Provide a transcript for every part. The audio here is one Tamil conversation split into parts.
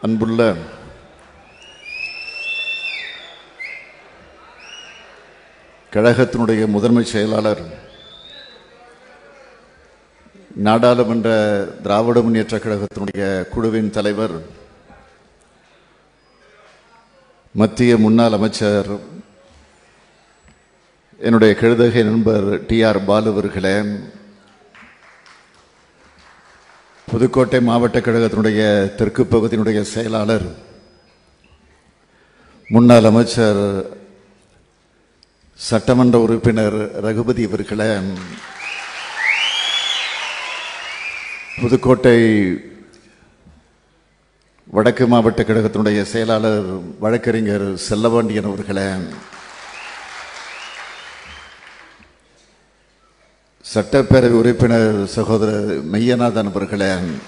அன்புள்ள கழகத்தினுடைய முதன்மை செயலாளர் நாடாளுமன்ற திராவிட முன்னேற்ற கழகத்தினுடைய குழுவின் தலைவர் மத்திய முன்னாள் அமைச்சர் என்னுடைய கழுதகை நண்பர் டி ஆர் பாலு அவர்களே புதுக்கோட்டை மாவட்ட கழகத்தினுடைய தெற்கு பகுதியினுடைய செயலாளர் முன்னாள் அமைச்சர் சட்டமன்ற உறுப்பினர் ரகுபதி அவர்களே புதுக்கோட்டை வடக்கு மாவட்ட கழகத்தினுடைய செயலாளர் வழக்கறிஞர் செல்லவாண்டியன் அவர்களே சட்டப்பேரவை உறுப்பினர் சகோதரர் மெய்யநாதன் அவர்களே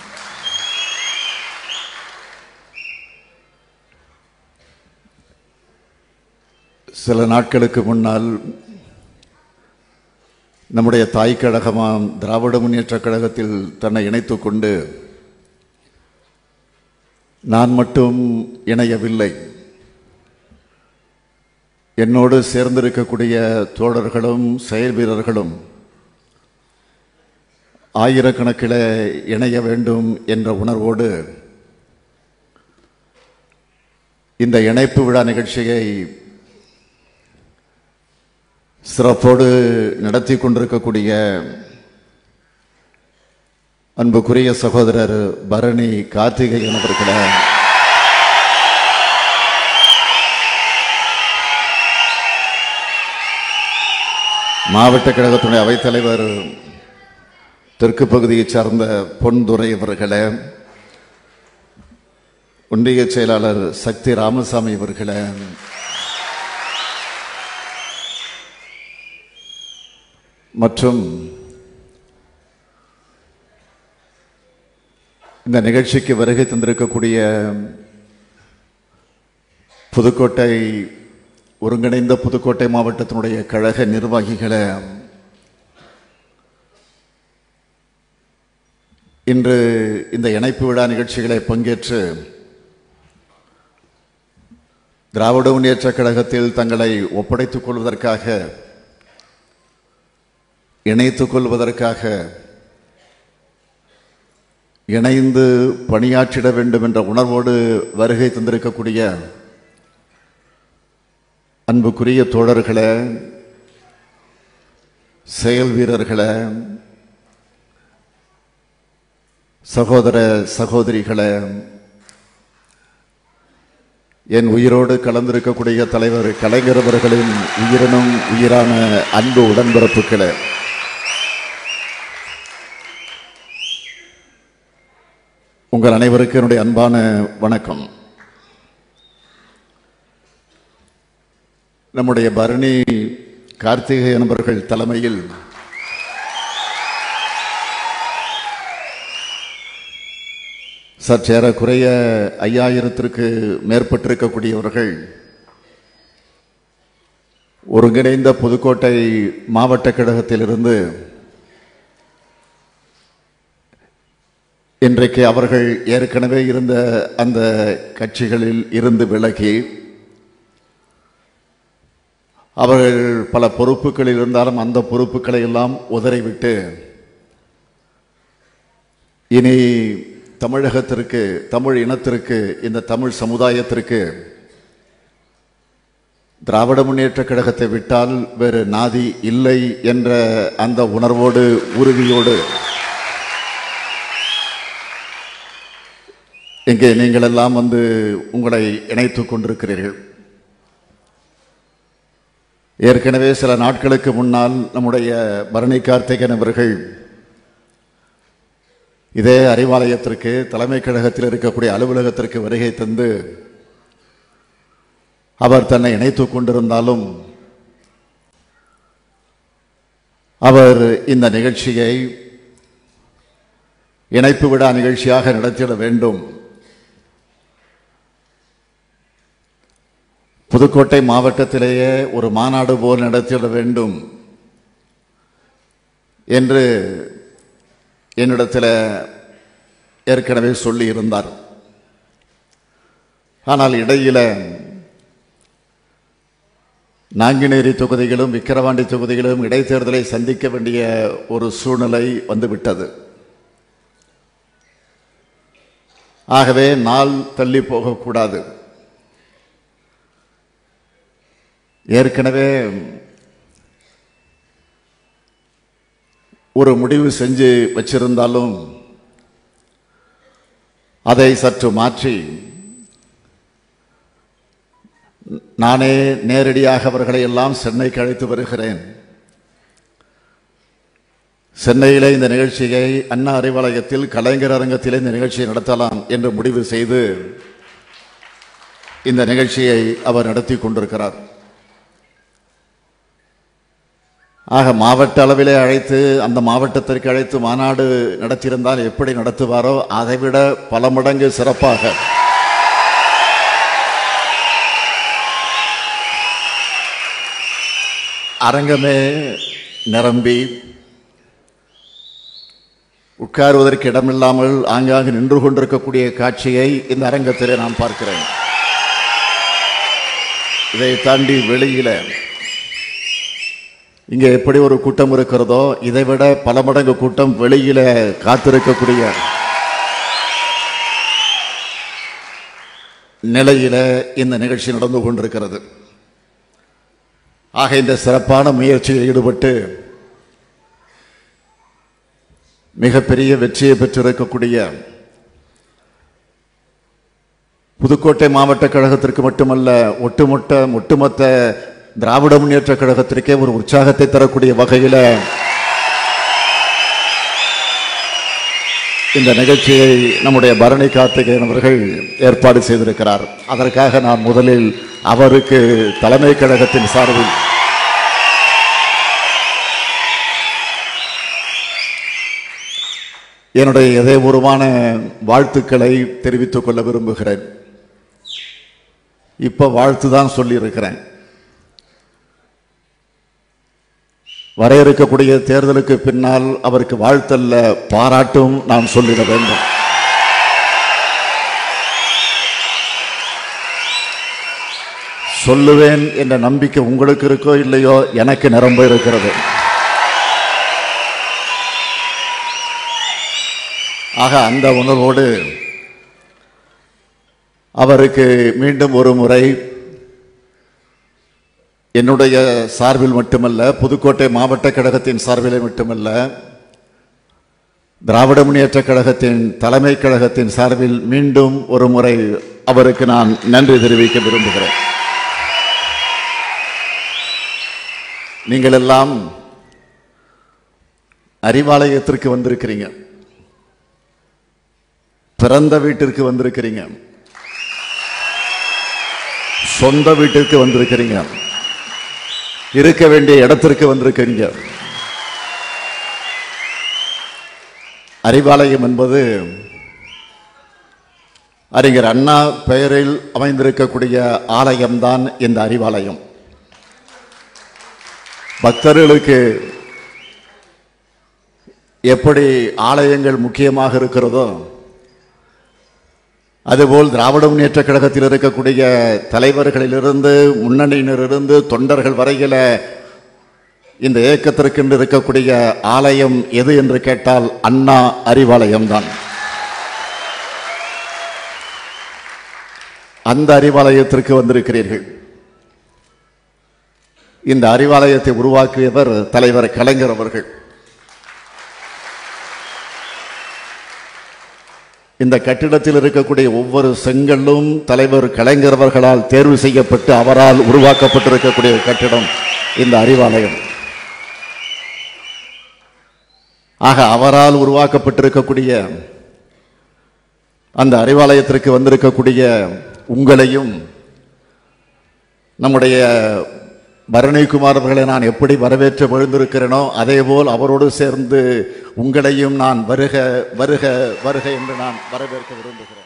சில நாட்களுக்கு முன்னால் நம்முடைய தாய் கழகமாம் திராவிட முன்னேற்ற கழகத்தில் தன்னை இணைத்துக் கொண்டு நான் மட்டும் இணையவில்லை என்னோடு சேர்ந்திருக்கக்கூடிய தோழர்களும் செயல் வீரர்களும் ஆயிரக்கணக்கில் இணைய வேண்டும் என்ற உணர்வோடு இந்த இணைப்பு விழா நிகழ்ச்சியை சிறப்போடு நடத்தி கொண்டிருக்கக்கூடிய அன்புக்குரிய சகோதரர் பரணி கார்த்திகேயன் அவர்களே மாவட்ட கழகத்துடைய அவைத்தலைவர் தெற்கு பகுதியைச் சார்ந்த பொன்துரை அவர்களே ஒன்றிய செயலாளர் சக்தி ராமசாமி அவர்களே மற்றும் இந்த நிகழ்ச்சிக்கு வருகை தந்திருக்கக்கூடிய புதுக்கோட்டை ஒருங்கிணைந்த புதுக்கோட்டை மாவட்டத்தினுடைய கழக நிர்வாகிகளை இன்று இந்த இணைப்பு விழா நிகழ்ச்சிகளை பங்கேற்று திராவிட முன்னேற்ற கழகத்தில் தங்களை ஒப்படைத்துக் கொள்வதற்காக இணைத்துக் கொள்வதற்காக இணைந்து பணியாற்றிட வேண்டும் என்ற உணர்வோடு வருகை தந்திருக்கக்கூடிய அன்புக்குரிய தோழர்களே செயல் வீரர்களே சகோதர சகோதரிகளே என் உயிரோடு கலந்திருக்கக்கூடிய தலைவர் கலைஞர் அவர்களின் உயிரினும் உயிரான அன்பு உடன்பிறப்புகளே உங்கள் அனைவருக்கும் என்னுடைய அன்பான வணக்கம் நம்முடைய பரணி கார்த்திகை என்பவர்கள் தலைமையில் சற்றேறக்குறைய ஐயாயிரத்திற்கு மேற்பட்டிருக்கக்கூடியவர்கள் ஒருங்கிணைந்த புதுக்கோட்டை மாவட்ட கழகத்திலிருந்து இன்றைக்கு அவர்கள் ஏற்கனவே இருந்த அந்த கட்சிகளில் இருந்து விலகி அவர்கள் பல பொறுப்புகளில் இருந்தாலும் அந்த பொறுப்புகளை எல்லாம் உதறிவிட்டு இனி தமிழகத்திற்கு தமிழ் இனத்திற்கு இந்த தமிழ் சமுதாயத்திற்கு திராவிட முன்னேற்ற கழகத்தை விட்டால் வேறு நாதி இல்லை என்ற அந்த உணர்வோடு உறுதியோடு இங்கே நீங்கள் எல்லாம் வந்து உங்களை இணைத்துக் கொண்டிருக்கிறீர்கள் ஏற்கனவே சில நாட்களுக்கு முன்னால் நம்முடைய பரணி கார்த்திகன் அவர்கள் இதே அறிவாலயத்திற்கு தலைமை கழகத்தில் இருக்கக்கூடிய அலுவலகத்திற்கு வருகை தந்து அவர் தன்னை இணைத்துக் கொண்டிருந்தாலும் அவர் இந்த நிகழ்ச்சியை இணைப்பு விழா நிகழ்ச்சியாக நடத்திட வேண்டும் புதுக்கோட்டை மாவட்டத்திலேயே ஒரு மாநாடு போல் நடத்திட வேண்டும் என்று என்னிடத்தில் ஏற்கனவே சொல்லி இருந்தார் ஆனால் இடையில நாங்குநேரி தொகுதிகளும் விக்கிரவாண்டி தொகுதிகளும் இடைத்தேர்தலை சந்திக்க வேண்டிய ஒரு சூழ்நிலை வந்துவிட்டது ஆகவே நாள் தள்ளி போகக்கூடாது ஏற்கனவே ஒரு முடிவு செஞ்சு வச்சிருந்தாலும் அதை சற்று மாற்றி நானே நேரடியாக அவர்களை எல்லாம் சென்னைக்கு அழைத்து வருகிறேன் சென்னையிலே இந்த நிகழ்ச்சியை அண்ணா அறிவாலயத்தில் கலைஞர் அரங்கத்திலே இந்த நிகழ்ச்சியை நடத்தலாம் என்று முடிவு செய்து இந்த நிகழ்ச்சியை அவர் நடத்தி கொண்டிருக்கிறார் ஆக மாவட்ட அளவிலே அழைத்து அந்த மாவட்டத்திற்கு அழைத்து மாநாடு நடத்தியிருந்தால் எப்படி நடத்துவாரோ அதைவிட பல மடங்கு சிறப்பாக அரங்கமே நிரம்பி உட்காருவதற்கு இடமில்லாமல் ஆங்காங்கு நின்று கொண்டிருக்கக்கூடிய காட்சியை இந்த அரங்கத்திலே நான் பார்க்கிறேன் இதை தாண்டி வெளியில இங்கே எப்படி ஒரு கூட்டம் இருக்கிறதோ இதைவிட பல மடங்கு கூட்டம் வெளியில காத்திருக்கக்கூடிய நிலையில இந்த நிகழ்ச்சி நடந்து கொண்டிருக்கிறது ஆக இந்த சிறப்பான முயற்சியில் ஈடுபட்டு மிகப்பெரிய வெற்றியை பெற்றிருக்கக்கூடிய புதுக்கோட்டை மாவட்ட கழகத்திற்கு மட்டுமல்ல ஒட்டுமொத்த ஒட்டுமொத்த திராவிட முன்னேற்ற கழகத்திற்கே ஒரு உற்சாகத்தை தரக்கூடிய வகையில் இந்த நிகழ்ச்சியை நம்முடைய பரணி கார்த்திகேயன் அவர்கள் ஏற்பாடு செய்திருக்கிறார் அதற்காக நான் முதலில் அவருக்கு தலைமை கழகத்தின் சார்பில் என்னுடைய இதயபூர்வமான வாழ்த்துக்களை தெரிவித்துக் கொள்ள விரும்புகிறேன் இப்ப வாழ்த்து தான் சொல்லியிருக்கிறேன் வர இருக்கக்கூடிய தேர்தலுக்கு பின்னால் அவருக்கு வாழ்த்தல்ல பாராட்டும் நான் சொல்லிட வேண்டும் சொல்லுவேன் என்ற நம்பிக்கை உங்களுக்கு இருக்கோ இல்லையோ எனக்கு நிரம்ப இருக்கிறது ஆக அந்த உணர்வோடு அவருக்கு மீண்டும் ஒரு முறை என்னுடைய சார்பில் மட்டுமல்ல புதுக்கோட்டை மாவட்ட கழகத்தின் சார்பிலே மட்டுமல்ல திராவிட முன்னேற்ற கழகத்தின் தலைமை கழகத்தின் சார்பில் மீண்டும் ஒரு முறை அவருக்கு நான் நன்றி தெரிவிக்க விரும்புகிறேன் நீங்கள் எல்லாம் அறிவாலயத்திற்கு வந்திருக்கிறீங்க பிறந்த வீட்டிற்கு வந்திருக்கிறீங்க சொந்த வீட்டிற்கு வந்திருக்கிறீங்க இருக்க வேண்டிய இடத்திற்கு வந்திருக்கிறீங்க அறிவாலயம் என்பது அறிஞர் அண்ணா பெயரில் அமைந்திருக்கக்கூடிய ஆலயம்தான் இந்த அறிவாலயம் பக்தர்களுக்கு எப்படி ஆலயங்கள் முக்கியமாக இருக்கிறதோ அதுபோல் திராவிட முன்னேற்ற கழகத்தில் இருக்கக்கூடிய தலைவர்களிலிருந்து முன்னணியினரிலிருந்து தொண்டர்கள் வரையில இந்த இயக்கத்திற்கென்று இருக்கக்கூடிய ஆலயம் எது என்று கேட்டால் அண்ணா அறிவாலயம் தான் அந்த அறிவாலயத்திற்கு வந்திருக்கிறீர்கள் இந்த அறிவாலயத்தை உருவாக்கியவர் தலைவர் கலைஞர் அவர்கள் இந்த கட்டிடத்தில் இருக்கக்கூடிய ஒவ்வொரு செங்கல்லும் தலைவர் கலைஞர் அவர்களால் தேர்வு செய்யப்பட்டு அவரால் உருவாக்கப்பட்டிருக்கக்கூடிய கட்டிடம் இந்த அறிவாலயம் ஆக அவரால் உருவாக்கப்பட்டிருக்கக்கூடிய அந்த அறிவாலயத்திற்கு வந்திருக்கக்கூடிய உங்களையும் நம்முடைய பரணிக்குமார் அவர்களை நான் எப்படி வரவேற்று விழுந்திருக்கிறேனோ அதேபோல் அவரோடு சேர்ந்து உங்களையும் நான் வருக வருக வருக என்று நான் வரவேற்க விரும்புகிறேன்